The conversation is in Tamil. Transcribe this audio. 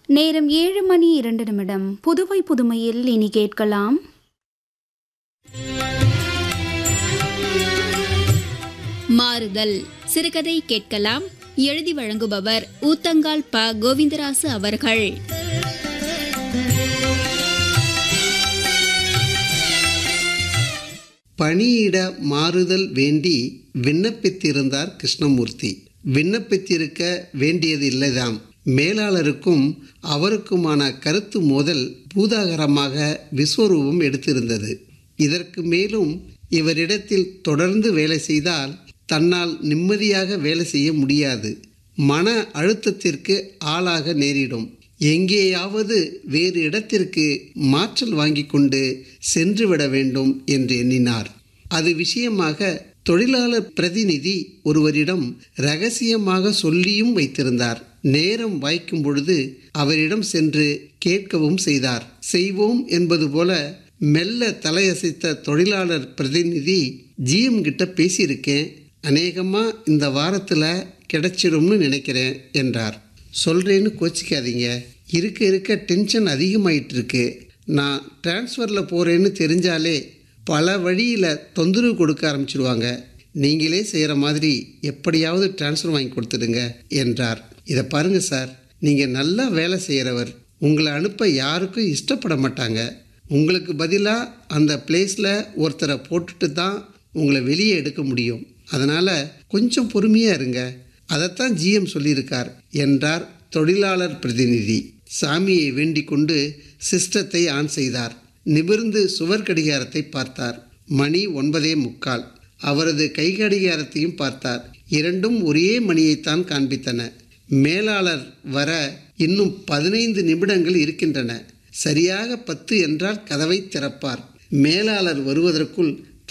நேரம் ஏழு மணி இரண்டு நிமிடம் புதுவை புதுமையில் இனி கேட்கலாம் மாறுதல் சிறுகதை கேட்கலாம் எழுதி வழங்குபவர் ஊத்தங்கால் ப கோவிந்தராசு அவர்கள் பணியிட மாறுதல் வேண்டி விண்ணப்பித்திருந்தார் கிருஷ்ணமூர்த்தி விண்ணப்பித்திருக்க வேண்டியது இல்லைதாம் மேலாளருக்கும் அவருக்குமான கருத்து மோதல் பூதாகரமாக விஸ்வரூபம் எடுத்திருந்தது இதற்கு மேலும் இவரிடத்தில் தொடர்ந்து வேலை செய்தால் தன்னால் நிம்மதியாக வேலை செய்ய முடியாது மன அழுத்தத்திற்கு ஆளாக நேரிடும் எங்கேயாவது வேறு இடத்திற்கு மாற்றல் வாங்கி கொண்டு சென்றுவிட வேண்டும் என்று எண்ணினார் அது விஷயமாக தொழிலாளர் பிரதிநிதி ஒருவரிடம் ரகசியமாக சொல்லியும் வைத்திருந்தார் நேரம் வாய்க்கும் பொழுது அவரிடம் சென்று கேட்கவும் செய்தார் செய்வோம் என்பது போல மெல்ல தலையசைத்த தொழிலாளர் பிரதிநிதி ஜிஎம் கிட்ட பேசியிருக்கேன் அநேகமா இந்த வாரத்தில் கிடைச்சிடும்னு நினைக்கிறேன் என்றார் சொல்கிறேன்னு கோச்சிக்காதீங்க இருக்க இருக்க டென்ஷன் அதிகமாயிட்டு இருக்கு நான் டிரான்ஸ்ஃபரில் போகிறேன்னு தெரிஞ்சாலே பல வழியில் தொந்தரவு கொடுக்க ஆரம்பிச்சிடுவாங்க நீங்களே செய்கிற மாதிரி எப்படியாவது டிரான்ஸ்ஃபர் வாங்கி கொடுத்துடுங்க என்றார் இதை பாருங்க சார் நீங்கள் நல்லா வேலை செய்கிறவர் உங்களை அனுப்ப யாருக்கும் இஷ்டப்பட மாட்டாங்க உங்களுக்கு பதிலாக அந்த பிளேஸில் ஒருத்தரை போட்டுட்டு தான் உங்களை வெளியே எடுக்க முடியும் அதனால் கொஞ்சம் பொறுமையாக இருங்க அதைத்தான் ஜிஎம் சொல்லியிருக்கார் என்றார் தொழிலாளர் பிரதிநிதி சாமியை வேண்டிக் கொண்டு சிஸ்டத்தை ஆன் செய்தார் நிமிர்ந்து சுவர் கடிகாரத்தை பார்த்தார் மணி ஒன்பதே முக்கால் அவரது கை கடிகாரத்தையும் பார்த்தார் இரண்டும் ஒரே மணியைத்தான் காண்பித்தன மேலாளர் வர இன்னும் பதினைந்து நிமிடங்கள் இருக்கின்றன சரியாக பத்து என்றால் கதவை திறப்பார் மேலாளர் வருவதற்குள்